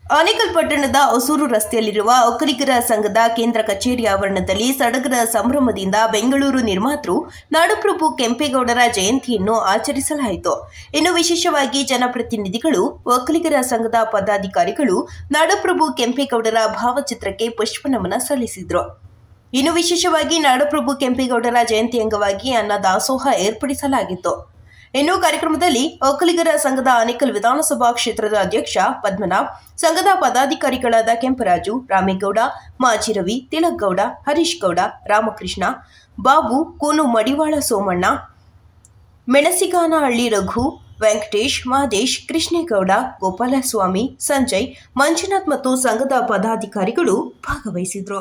ಆನೇಕಲ್ ಪಟ್ಟಣದ ಹೊಸೂರು ರಸ್ತೆಯಲ್ಲಿರುವ ಒಕ್ಕಲಿಗರ ಸಂಘದ ಕೇಂದ್ರ ಕಚೇರಿ ಆವರಣದಲ್ಲಿ ಸಡಗರ ಸಂಭ್ರಮದಿಂದ ಬೆಂಗಳೂರು ನಿರ್ಮಾತೃ ನಾಡಪ್ರಭು ಕೆಂಪೇಗೌಡರ ಜಯಂತಿಯನ್ನು ಆಚರಿಸಲಾಯಿತು ಇನ್ನು ವಿಶೇಷವಾಗಿ ಜನಪ್ರತಿನಿಧಿಗಳು ಒಕ್ಕಲಿಗರ ಸಂಘದ ಪದಾಧಿಕಾರಿಗಳು ನಾಡಪ್ರಭು ಕೆಂಪೇಗೌಡರ ಭಾವಚಿತ್ರಕ್ಕೆ ಪುಷ್ಪನಮನ ಸಲ್ಲಿಸಿದರು ಇನ್ನು ವಿಶೇಷವಾಗಿ ನಾಡಪ್ರಭು ಕೆಂಪೇಗೌಡರ ಜಯಂತಿ ಅಂಗವಾಗಿ ಅನ್ನ ದಾಸೋಹ ಏರ್ಪಡಿಸಲಾಗಿತ್ತು ಇನ್ನು ಕಾರ್ಯಕ್ರಮದಲ್ಲಿ ಒಕ್ಕಲಿಗರ ಸಂಘದ ಆನೇಕಲ್ ವಿಧಾನಸಭಾ ಕ್ಷೇತ್ರದ ಅಧ್ಯಕ್ಷ ಪದ್ಮನಾಭ್ ಸಂಘದ ಪದಾಧಿಕಾರಿಗಳಾದ ಕೆಂಪರಾಜು ರಾಮೇಗೌಡ ಮಾಜಿ ರವಿ ತಿಲಕ್ ಗೌಡ ಹರೀಶ್ ಗೌಡ ರಾಮಕೃಷ್ಣ ಬಾಬು ಕೂನು ಮಡಿವಾಳ ಸೋಮಣ್ಣ ಮೆಣಸಿಗಾನಹಳ್ಳಿ ರಘು ವೆಂಕಟೇಶ್ ಮಹದೇಶ್ ಕೃಷ್ಣೇಗೌಡ ಗೋಪಾಲಸ್ವಾಮಿ ಸಂಜಯ್ ಮಂಜುನಾಥ್ ಮತ್ತು ಸಂಘದ ಪದಾಧಿಕಾರಿಗಳು ಭಾಗವಹಿಸಿದ್ರು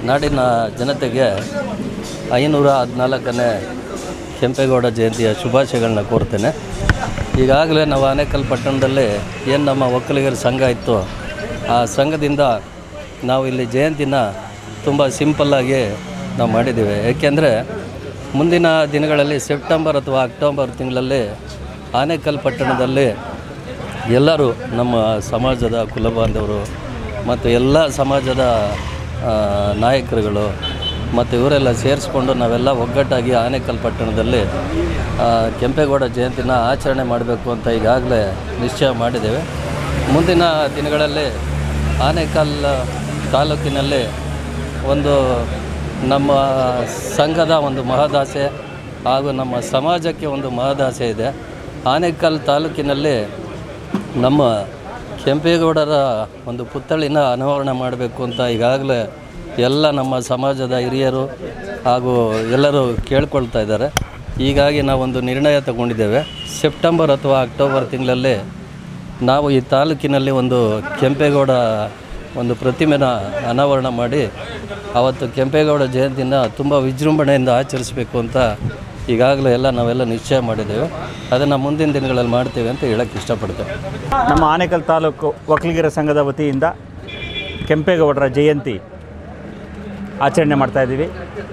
ನಾಡಿನ ಜನತೆಗೆ ಐನೂರ ಹದಿನಾಲ್ಕನೇ ಕೆಂಪೇಗೌಡ ಜಯಂತಿಯ ಶುಭಾಶಯಗಳನ್ನ ಕೋರ್ತೇನೆ ಈಗಾಗಲೇ ನಾವು ಆನೇಕಲ್ ಪಟ್ಟಣದಲ್ಲಿ ಏನು ನಮ್ಮ ಒಕ್ಕಲಿಗರ ಸಂಘ ಇತ್ತು ಆ ಸಂಘದಿಂದ ನಾವು ಇಲ್ಲಿ ಜಯಂತಿನ ತುಂಬ ಸಿಂಪಲ್ಲಾಗಿ ನಾವು ಮಾಡಿದ್ದೀವಿ ಏಕೆಂದರೆ ಮುಂದಿನ ದಿನಗಳಲ್ಲಿ ಸೆಪ್ಟೆಂಬರ್ ಅಥವಾ ಅಕ್ಟೋಬರ್ ತಿಂಗಳಲ್ಲಿ ಆನೇಕಲ್ ಪಟ್ಟಣದಲ್ಲಿ ಎಲ್ಲರೂ ನಮ್ಮ ಸಮಾಜದ ಕುಲಬಾಂಧವರು ಮತ್ತು ಎಲ್ಲ ಸಮಾಜದ ಆ, ನಾಯಕರುಗಳು ಮತ್ತು ಇವರೆಲ್ಲ ಸೇರಿಸ್ಕೊಂಡು ನಾವೆಲ್ಲ ಒಗ್ಗಟ್ಟಾಗಿ ಆನೇಕಲ್ ಪಟ್ಟಣದಲ್ಲಿ ಆ, ಕೆಂಪೇಗೌಡ ಜಯಂತಿನ ಆಚರಣೆ ಮಾಡಬೇಕು ಅಂತ ಈಗಾಗಲೇ ನಿಶ್ಚಯ ಮಾಡಿದ್ದೇವೆ ಮುಂದಿನ ದಿನಗಳಲ್ಲಿ ಆನೇಕಲ್ ತಾಲೂಕಿನಲ್ಲಿ ಒಂದು ನಮ್ಮ ಸಂಘದ ಒಂದು ಮಹದಾಸೆ ಹಾಗೂ ನಮ್ಮ ಸಮಾಜಕ್ಕೆ ಒಂದು ಮಹದಾಸೆ ಇದೆ ಆನೇಕಲ್ ತಾಲೂಕಿನಲ್ಲಿ ನಮ್ಮ ಕೆಂಪೇಗೌಡರ ಒಂದು ಪುತ್ಥಳಿನ ಅನಾವರಣ ಮಾಡಬೇಕು ಅಂತ ಈಗಾಗಲೇ ಎಲ್ಲ ನಮ್ಮ ಸಮಾಜದ ಹಿರಿಯರು ಹಾಗೂ ಎಲ್ಲರೂ ಕೇಳ್ಕೊಳ್ತಾ ಇದ್ದಾರೆ ಹೀಗಾಗಿ ನಾವೊಂದು ನಿರ್ಣಯ ತಗೊಂಡಿದ್ದೇವೆ ಸೆಪ್ಟೆಂಬರ್ ಅಥವಾ ಅಕ್ಟೋಬರ್ ತಿಂಗಳಲ್ಲಿ ನಾವು ಈ ತಾಲೂಕಿನಲ್ಲಿ ಒಂದು ಕೆಂಪೇಗೌಡ ಒಂದು ಪ್ರತಿಮೆನ ಅನಾವರಣ ಮಾಡಿ ಅವತ್ತು ಕೆಂಪೇಗೌಡ ಜಯಂತಿನ ತುಂಬ ವಿಜೃಂಭಣೆಯಿಂದ ಆಚರಿಸಬೇಕು ಅಂತ ಈಗಾಗಲೇ ಎಲ್ಲ ನಾವೆಲ್ಲ ನಿಶ್ಚಯ ಮಾಡಿದ್ದೇವೆ ಅದನ್ನು ಮುಂದಿನ ದಿನಗಳಲ್ಲಿ ಮಾಡ್ತೇವೆ ಅಂತ ಹೇಳಕ್ಕೆ ಇಷ್ಟಪಡ್ತೇವೆ ನಮ್ಮ ಆನೇಕಲ್ ತಾಲೂಕು ಒಕ್ಕಲಿಗರ ಸಂಘದ ವತಿಯಿಂದ ಕೆಂಪೇಗೌಡರ ಜಯಂತಿ ಆಚರಣೆ ಮಾಡ್ತಾ ಇದ್ದೀವಿ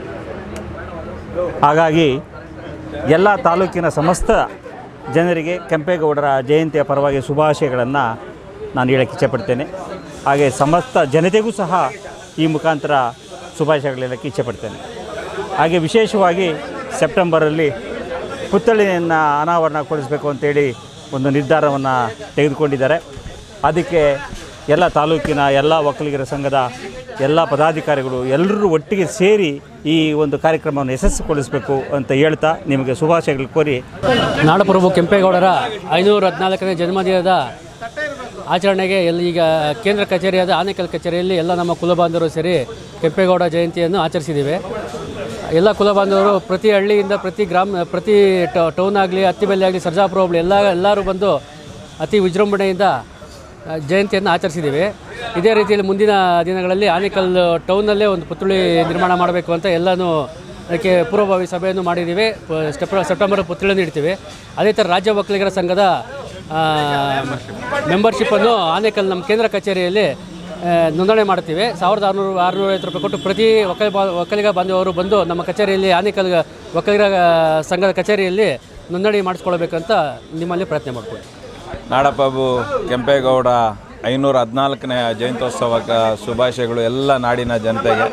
ಹಾಗಾಗಿ ಎಲ್ಲ ತಾಲೂಕಿನ ಸಮಸ್ತ ಜನರಿಗೆ ಕೆಂಪೇಗೌಡರ ಜಯಂತಿಯ ಪರವಾಗಿ ಶುಭಾಶಯಗಳನ್ನು ನಾನು ಹೇಳಕ್ಕೆ ಇಚ್ಛೆಪಡ್ತೇನೆ ಹಾಗೆ ಸಮಸ್ತ ಜನತೆಗೂ ಸಹ ಈ ಮುಖಾಂತರ ಶುಭಾಶಯಗಳು ಹೇಳಕ್ಕೆ ಇಚ್ಛೆಪಡ್ತೇನೆ ಹಾಗೆ ವಿಶೇಷವಾಗಿ ಸೆಪ್ಟೆಂಬರಲ್ಲಿ ಪುತ್ಥಳಿಯನ್ನು ಅನಾವರಣಗೊಳಿಸಬೇಕು ಅಂತೇಳಿ ಒಂದು ನಿರ್ಧಾರವನ್ನು ತೆಗೆದುಕೊಂಡಿದ್ದಾರೆ ಅದಕ್ಕೆ ಎಲ್ಲ ತಾಲೂಕಿನ ಎಲ್ಲ ಒಕ್ಕಲಿಗರ ಸಂಘದ ಎಲ್ಲ ಪದಾಧಿಕಾರಿಗಳು ಎಲ್ಲರೂ ಒಟ್ಟಿಗೆ ಸೇರಿ ಈ ಒಂದು ಕಾರ್ಯಕ್ರಮವನ್ನು ಯಶಸ್ಸುಗೊಳಿಸಬೇಕು ಅಂತ ಹೇಳ್ತಾ ನಿಮಗೆ ಶುಭಾಶಯಗಳು ಕೋರಿ ನಾಡಪ್ರಭು ಕೆಂಪೇಗೌಡರ ಐನೂರ ಹದಿನಾಲ್ಕನೇ ಜನ್ಮದಿನದ ಆಚರಣೆಗೆ ಎಲ್ಲಿ ಈಗ ಕೇಂದ್ರ ಕಚೇರಿಯಾದ ಆನೇಕಲ್ ಕಚೇರಿಯಲ್ಲಿ ಎಲ್ಲ ನಮ್ಮ ಕುಲಬಾಂಧವರು ಸೇರಿ ಕೆಂಪೇಗೌಡ ಜಯಂತಿಯನ್ನು ಆಚರಿಸಿದ್ದೀವಿ ಎಲ್ಲ ಕುಲಬಾಂಧವರು ಪ್ರತಿ ಹಳ್ಳಿಯಿಂದ ಪ್ರತಿ ಗ್ರಾಮ ಪ್ರತಿ ಟ- ಟೌನ್ ಆಗಲಿ ಹತ್ತಿಬೆಲೆ ಆಗಲಿ ಸರ್ಜಾಪುರ ಹೋಬಳಿ ಎಲ್ಲ ಎಲ್ಲರೂ ಬಂದು ಅತಿ ವಿಜೃಂಭಣೆಯಿಂದ ಆ, ಜಯಂತಿಯನ್ನು ಆಚರಿಸಿದ್ದೀವಿ ಇದೇ ರೀತಿಯಲ್ಲಿ ಮುಂದಿನ ದಿನಗಳಲ್ಲಿ ಆನೇಕಲ್ ಟೌನ್ನಲ್ಲೇ ಒಂದು ಪುತ್ಥಳಿ ನಿರ್ಮಾಣ ಮಾಡಬೇಕು ಅಂತ ಎಲ್ಲನೂ ಅದಕ್ಕೆ ಪೂರ್ವಭಾವಿ ಸಭೆಯನ್ನು ಮಾಡಿದ್ದೀವಿ ಪ- ಸ್ಟೆಪ್ ಸೆಪ್ಟೆಂಬರ್ ಪುತ್ಥಳಿಯನ್ನು ಇಡ್ತೀವಿ ಅದೇ ಥರ ರಾಜ್ಯ ಒಕ್ಕಲಿಗರ ಸಂಘದ ಮೆಂಬರ್ಶಿಪ್ಪನ್ನು ಆನೇಕಲ್ ನಮ್ಮ ಕೇಂದ್ರ ಕಚೇರಿಯಲ್ಲಿ ಆ, ನೋಂದಣಿ ಮಾಡ್ತೀವಿ ಸಾವಿರದ ಆರುನೂರು ಆರುನೂರೈವತ್ತು ರೂಪಾಯಿ ಕೊಟ್ಟು ಪ್ರತಿ ಒಕ್ಕಲಿ ಬಾ ಒಕ್ಕಲಿಗ ಬಾಂಧವರು ಬಂದು ನಮ್ಮ ಕಚೇರಿಯಲ್ಲಿ ಆನೇಕಲ್ ಒಕ್ಕಲಿಗರ ಸಂಘದ ಕಚೇರಿಯಲ್ಲಿ ನೋಂದಣಿ ಮಾಡಿಸ್ಕೊಳ್ಬೇಕಂತ ನಿಮ್ಮಲ್ಲಿ ಪ್ರಯತ್ನ ಮಾಡ್ತೀವಿ ನಾಡಪ್ರಭು ಕೆಂಪೇಗೌಡ ಐನೂರ ಹದಿನಾಲ್ಕನೇ ಜಯಂತ್ಯೋತ್ಸವಕ್ಕೆ ಶುಭಾಶಯಗಳು ಎಲ್ಲ ನಾಡಿನ ಜನತೆಗೆ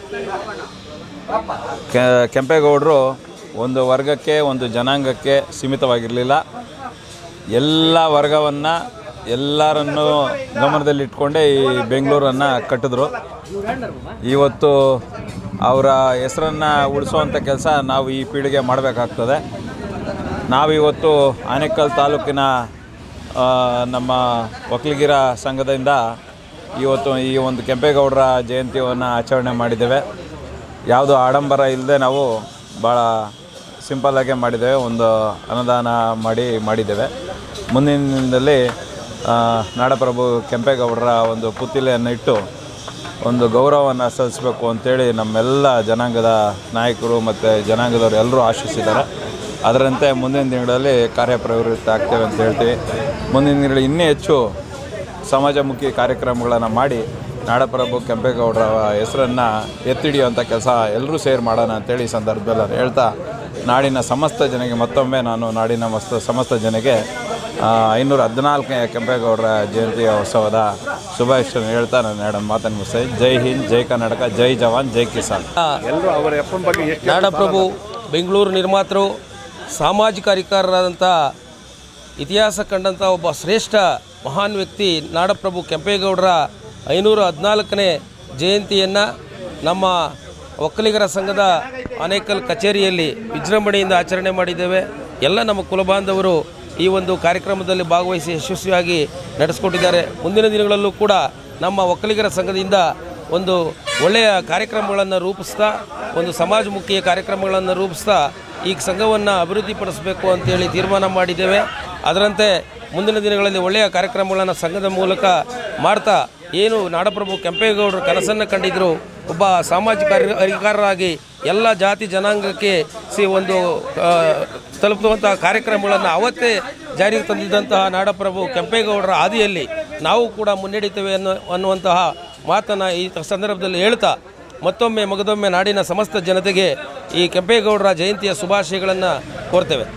ಕೆ- ಕೆಂಪೇಗೌಡರು ಒಂದು ವರ್ಗಕ್ಕೆ ಒಂದು ಜನಾಂಗಕ್ಕೆ ಸೀಮಿತವಾಗಿರಲಿಲ್ಲ ಎಲ್ಲ ವರ್ಗವನ್ನು ಎಲ್ಲರನ್ನು ಗಮನದಲ್ಲಿಟ್ಕೊಂಡೇ ಈ ಬೆಂಗಳೂರನ್ನು ಕಟ್ಟಿದ್ರು ಇವತ್ತು ಅವರ ಹೆಸರನ್ನು ಉಳಿಸುವಂಥ ಕೆಲಸ ನಾವು ಈ ಪೀಳಿಗೆ ಮಾಡಬೇಕಾಗ್ತದೆ ನಾವಿವತ್ತು ಆನೇಕಲ್ ತಾಲೂಕಿನ ಆ, ನಮ್ಮ ಒಕ್ಕಲಿಗರ ಸಂಘದಿಂದ ಇವತ್ತು ಈ ಒಂದು ಕೆಂಪೇಗೌಡರ ಜಯಂತಿಯನ್ನು ಆಚರಣೆ ಮಾಡಿದ್ದೇವೆ ಯಾವುದು ಆಡಂಬರ ಇಲ್ಲದೆ ನಾವು ಭಾಳ ಸಿಂಪಲ್ಲಾಗೆ ಮಾಡಿದ್ದೇವೆ ಒಂದು ಅನುದಾನ ಮಾಡಿ ಮಾಡಿದ್ದೇವೆ ಮುಂದಿನ ದಿನದಲ್ಲಿ ಆ, ನಾಡಪ್ರಭು ಕೆಂಪೇಗೌಡರ ಒಂದು ಪುತ್ತಿಲೆಯನ್ನು ಇಟ್ಟು ಒಂದು ಗೌರವವನ್ನು ಸಲ್ಲಿಸಬೇಕು ಅಂತೇಳಿ ನಮ್ಮೆಲ್ಲ ಜನಾಂಗದ ನಾಯಕರು ಮತ್ತು ಜನಾಂಗದವರು ಎಲ್ಲರೂ ಆಶಿಸಿದ್ದಾರೆ ಅದರಂತೆ ಮುಂದಿನ ದಿನಗಳಲ್ಲಿ ಕಾರ್ಯಪ್ರವೃತ್ತ ಆಗ್ತೇವೆ ಅಂತ ಹೇಳ್ತೀವಿ ಮುಂದಿನ ದಿನಗಳಲ್ಲಿ ಇನ್ನೂ ಹೆಚ್ಚು ಸಮಾಜಮುಖಿ ಕಾರ್ಯಕ್ರಮಗಳನ್ನು ಮಾಡಿ ನಾಡಪ್ರಭು ಕೆಂಪೇಗೌಡರ ಹೆಸರನ್ನು ಎತ್ತಿಡಿಯುವಂಥ ಕೆಲಸ ಎಲ್ಲರೂ ಸೇರಿ ಮಾಡೋಣ ಅಂತೇಳಿ ಈ ಸಂದರ್ಭದಲ್ಲಿ ನಾನು ಹೇಳ್ತಾ ನಾಡಿನ ಸಮಸ್ತ ಜನಗೆ ಮತ್ತೊಮ್ಮೆ ನಾನು ನಾಡಿನ ಮಸ್ತ ಸಮಸ್ತ ಜನಗೆ ಆ, ಐನೂರ ಹದಿನಾಲ್ಕನೇ ಕೆಂಪೇಗೌಡರ ಜಯಂತಿಯ ಉತ್ಸವದ ಶುಭಾಶಯ ಹೇಳ್ತಾ ನಾನು ಎರಡು ಮಾತನ್ನು ಮುಗಿಸ್ತೇನೆ ಜೈ ಹಿಂದ್ ಜೈ ಕರ್ನಾಟಕ ಜೈ ಜವಾನ್ ಜೈ ಕಿಸಾನ್ ನಾಡಪ್ರಭು ಬೆಂಗಳೂರು ನಿರ್ಮಾತೃ ಸಾಮಾಜಿಕ ಅಧಿಕಾರರಾದಂಥ ಇತಿಹಾಸ ಕಂಡಂಥ ಒಬ್ಬ ಶ್ರೇಷ್ಠ ಮಹಾನ್ ವ್ಯಕ್ತಿ ನಾಡಪ್ರಭು ಕೆಂಪೇಗೌಡರ ಐನೂರ ಹದಿನಾಲ್ಕನೇ ಜಯಂತಿಯನ್ನು ನಮ್ಮ ಒಕ್ಕಲಿಗರ ಸಂಘದ ಆನೇಕಲ್ ಕಚೇರಿಯಲ್ಲಿ ವಿಜೃಂಭಣೆಯಿಂದ ಆಚರಣೆ ಮಾಡಿದ್ದೇವೆ ಎಲ್ಲ ನಮ್ಮ ಕುಲಬಾಂಧವರು ಈ ಒಂದು ಕಾರ್ಯಕ್ರಮದಲ್ಲಿ ಭಾಗವಹಿಸಿ ಯಶಸ್ವಿಯಾಗಿ ನಡೆಸಿಕೊಟ್ಟಿದ್ದಾರೆ ಮುಂದಿನ ದಿನಗಳಲ್ಲೂ ಕೂಡ ನಮ್ಮ ಒಕ್ಕಲಿಗರ ಸಂಘದಿಂದ ಒಂದು ಒಳ್ಳೆಯ ಕಾರ್ಯಕ್ರಮಗಳನ್ನು ರೂಪಿಸ್ತಾ ಒಂದು ಸಮಾಜಮುಖಿಯ ಕಾರ್ಯಕ್ರಮಗಳನ್ನು ರೂಪಿಸ್ತಾ ಈ ಸಂಘವನ್ನು ಅಭಿವೃದ್ಧಿಪಡಿಸಬೇಕು ಅಂತೇಳಿ ತೀರ್ಮಾನ ಮಾಡಿದ್ದೇವೆ ಅದರಂತೆ ಮುಂದಿನ ದಿನಗಳಲ್ಲಿ ಒಳ್ಳೆಯ ಕಾರ್ಯಕ್ರಮಗಳನ್ನು ಸಂಘದ ಮೂಲಕ ಮಾಡ್ತಾ ಏನು ನಾಡಪ್ರಭು ಕೆಂಪೇಗೌಡರು ಕನಸನ್ನು ಕಂಡಿದ್ದರು ಒಬ್ಬ ಸಾಮಾಜಿಕ ಅರಿ- ಅಧಿಕಾರರಾಗಿ ಎಲ್ಲ ಜಾತಿ ಜನಾಂಗಕ್ಕೆ ಸಿ ಒಂದು ಆ, ತಲುಪುವಂತಹ ಕಾರ್ಯಕ್ರಮಗಳನ್ನು ಅವತ್ತೇ ಜಾರಿಗೆ ತಂದಿದ್ದಂತಹ ನಾಡಪ್ರಭು ಕೆಂಪೇಗೌಡರ ಹಾದಿಯಲ್ಲಿ ನಾವು ಕೂಡ ಮುನ್ನಡೀತೇವೆ ಅನ್ನೋ ಅನ್ನುವಂತಹ ಮಾತನ್ನು ಈ ಸಂದರ್ಭದಲ್ಲಿ ಹೇಳ್ತಾ ಮತ್ತೊಮ್ಮೆ ಮಗದೊಮ್ಮೆ ನಾಡಿನ ಸಮಸ್ತ ಜನತೆಗೆ ಈ ಕೆಂಪೇಗೌಡರ ಜಯಂತಿಯ ಶುಭಾಶಯಗಳನ್ನು ಕೋರ್ತೇವೆ